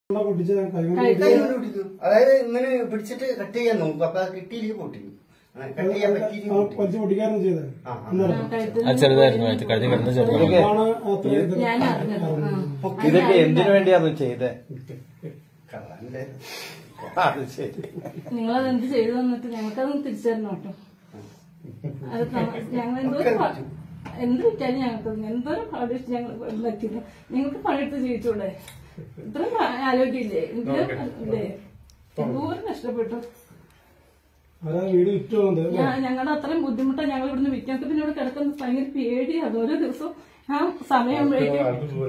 ഉള്ള പൊട്ടിച്ച് കൈ കൊണ്ട് കൈ- കൈ കൊണ്ട് പിടിക്കും അതായത് ഇങ്ങനെ പിടിച്ചിട്ട് കട്ട് ചെയ്യാൻ നോക്കും അപ്പൊ അത് കിട്ടിയില്ലെങ്കിൽ പൊട്ടിക്കും അങ്ങനെ കട്ട് ചെയ്യാൻ പറ്റിയില്ലെങ്കിൽ ആ പൊട്ടിക്കും വലിച്ചു പൊട്ടിക്കായിരുന്നു ചെയ്തത് ആ, ആ. എന്നറിയാം കഴുത്തിൽ അത് ചെറുതായിരുന്നു കഴുത്ത് കഴുത്തിൽ കിടന്ന് ചെറുതായിരുന്നു അതാണ് അത്ര ഇത് ഞാൻ അറിഞ്ഞത് ആ. ഇതൊക്കെ എന്തിനു വേണ്ടിയായിരുന്നു ചെയ്തേ കള്ളന്റെ അത് ശരി നിങ്ങളത് എന്ത് ചെയ്തു തന്നിട്ട് ഞങ്ങൾക്കത് തിരിച്ചു തരണം കേട്ടോ അത് ത- ഞങ്ങൾ എന്തോരം പ- എന്ത് വിറ്റാലും ഞങ്ങൾക്ക് എന്തോരം പാടിച്ച് ഞങ്ങൾ പറ്റില്ല നിങ്ങൾക്ക് പണിയെടുത്ത് ജീവിച്ചൂടെ ഇത്രയും ആരോഗ്യമില്ലേ എനിക്ക് ഇല്ലേ എന്തോരം കഷ്ടപ്പെട്ടു അവരാ വീട് വിറ്റു പോകുന്നത് ഞാൻ ഞങ്ങളുടെ അത്രയും ബുദ്ധിമുട്ടാണ് ഞങ്ങൾ ഇവിടുന്ന് വിൽക്കാൻ പിന്നെ ഇവിടെ കിടക്കുന്ന ഭയങ്കര പേടിയാണ് ഓരോ ദിവസവും ആ സമയമാകുമ്പോഴേക്കും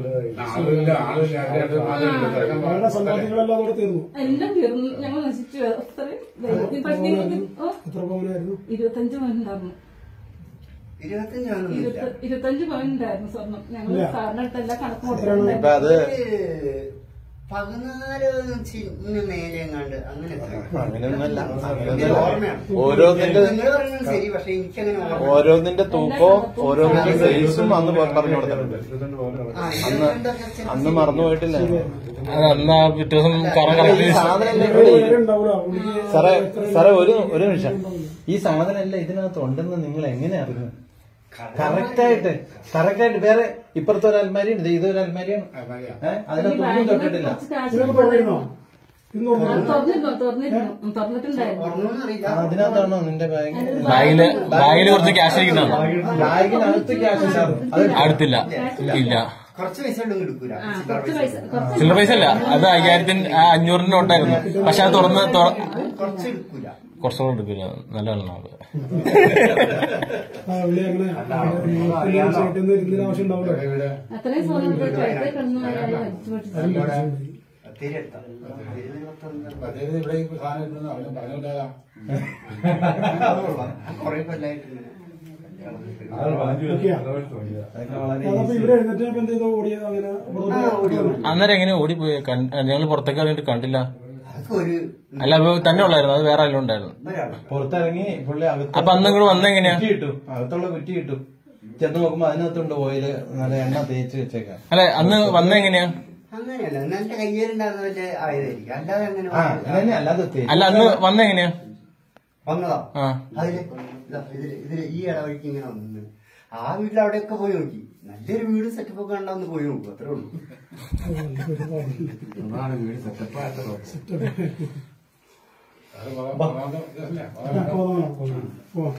അവരുടെ സമ്പാദ്യങ്ങളെല്ലാം അവിടെ തീർന്നു എല്ലാം തീർന്നു ഞങ്ങൾ നശിച്ചു അത്രയും ദൈവത്തിന് പട്ടിണി ഓ എത്ര പവനായിരുന്നു ഇരുപത്തഞ്ച് പവനുണ്ടായിരുന്നു ഇരുപത്തഞ്ചാണ് ഇരുപത്തി- ഇരുപത്തഞ്ച് പവനുണ്ടായിരുന്നു സ്വർണം ഞങ്ങൾ സാറിന്റെ അടുത്തല്ല കണക്ക് എത്രയാണ്? കൊടുത്തിട്ടുണ്ടായിരുന്നു ഇപ്പൊ അത് പതിനാല് ചിന് മേലെ എങ്ങാണ്ട് അങ്ങനെ എത്രയോ. അങ്ങനെയൊന്നുമല്ല എനിക്ക് അങ്ങനെയൊന്നുമല്ല ഓർമ്മയാണ്. ഓരോന്നിന്റെ നിങ്ങൾ പറയുന്നത് ശരി പക്ഷെ എനിക്കങ്ങനെ ഓർമ്മ ഓരോന്നിന്റെ തൂക്കോ ഓരോന്നിന്റെ സൈസും അന്ന് പറഞ്ഞു കൊടുത്തിട്ടുണ്ട് ആ, അന്ന് ഇരുപത്തിരണ്ടൊക്കെ ചില അന്ന് മറന്നു പോയിട്ടില്ല അത് അന്ന് ആ പിറ്റേ ദിവസം കറ ഈ കറക്റ്റ് സാധനം ഇവിടെ ഉണ്ടാവില്ല പുള്ളിക്ക് സാറേ സാറേ ഒരു ഒരു നിമിഷം ഈ സാധനം എല്ലാം ഇതിനകത്ത് ഉണ്ടെന്ന് നിങ്ങൾ എങ്ങനെ അറിഞ്ഞു കറക്റ്റ് ആയിട്ട് കറക്റ്റ് ആയിട്ട് വേറെ ഇപ്പുറത്തെ ഒരു അൽമാരി ഉണ്ട് ഇതൊരു അൽമാരിയാണ് ഏഹ് അതിനകത്ത് ഒന്നും തൊട്ടിട്ടില്ല കുറച്ച് കാശ് ഇതിനൊക്കെ തുറന്നിരുന്നോ ഇന്ന് ആ, തുറന്നു തുറന്നിരുന്നു തുറന്നിരുന്നു തുറന്നിട്ടുണ്ടായിരുന്നു ഓർമ്മയൊന്നും അറിയില്ല ആ, അതിനകത്താണോ നിന്റെ ബാഗ് ബാഗില് ബാഗില് കുറച്ച് ക്യാഷ് ഇരിക്കുന്നതാണ് ബാഗിനകത്ത് ക്യാഷ് അത് അടുത്തില്ല ഇല്ല കുറച്ച് പൈസ ഉണ്ടെങ്കിൽ എടുക്കൂല ആ കുറച്ച് പൈസ കുറച്ച് ചില്ലറ പൈസ അല്ല അത് അയ്യായിരത്തിന് ആ അഞ്ഞൂറിന് ഉണ്ടായിരുന്നു പക്ഷെ അത് തുറന്ന് തുറ- കുറച്ച് എടുക്കൂല കുറച്ചുകൂടെ എടുക്കില്ല നല്ല വെള്ളം അത് ആ പുള്ളി അങ്ങനെ ചേട്ടൻ ഇരുന്നതിന് ആവശ്യം ഉണ്ടാവില്ല അത്രയും സ്വർണ്ണം കഴുത്തിൽ കിടന്നു അയാൾ വലിച്ചു പൊട്ടിച്ചു ഒത്തിരി എടുത്താ ഇരുപത്തൊന്ന് ഇവിടെ ഈ സാധനം ഇടുന്നത് അവന് പറഞ്ഞിട്ടാ കുറെ കൊല്ലായിട്ട് ഇങ്ങനെ ഓക്കെയാ അതൊക്കെ വളരെ അതപ്പോ ഇവര് എഴുന്നേറ്റപ്പോ എന്ത് ചെയ്തു ഓടിയത് അങ്ങനെ ഇവിടെ അന്നേരം എങ്ങനെ ഓടിപ്പോയി ഞങ്ങൾ പുറത്തേക്ക് ഇറങ്ങിയിട്ട് കണ്ടില്ല അതൊക്കെ ഒരു അല്ല അത് തന്നെ ഉള്ളായിരുന്നു അത് വേറെ ആരെങ്കിലും ഉണ്ടായിരുന്നു ഒരാള് പുറത്തിറങ്ങി പുള്ളി അകത്ത് അപ്പൊ അന്ന് ഇങ്ങോട്ട് വന്നെങ്ങനെയാ കുറ്റി കിട്ടും അകത്തുള്ള കുറ്റി കിട്ടും ചെന്ന് നോക്കുമ്പോ അതിനകത്തുണ്ട് ഓയില് നല്ല എണ്ണ തേച്ച് വെച്ചേക്കാം അല്ലെ അന്ന് വന്നെങ്ങനെയാ അങ്ങനെയല്ല എന്റെ കയ്യേലുണ്ടാകുന്ന വല്ല ആയതായിരിക്കും അല്ലാതെ അങ്ങനെ ആ അങ്ങനെ അല്ലാതെ തേച്ച് അല്ല അന്ന് വന്നെങ്ങനെയാ വന്നതാ ആ അതില് ഇതാ ഇതില് ഇതില് ഈ ഇടവഴിക്ക് ഇങ്ങനെ വന്നു ആ വീട്ടിൽ അവിടെയൊക്കെ പോയി നോക്കി നല്ലൊരു വീട് സെറ്റപ്പ് ഒക്കെ കണ്ടാന്ന് പോയി നോക്കും അത്രേ ഉള്ളൂ നമ്മളാണ് വീട് സെറ്റപ്പ് ആയിട്ടോ അത് പറയാൻ- പറയാൻ- ഇതല്ലേ? പോകാം. പോകാം.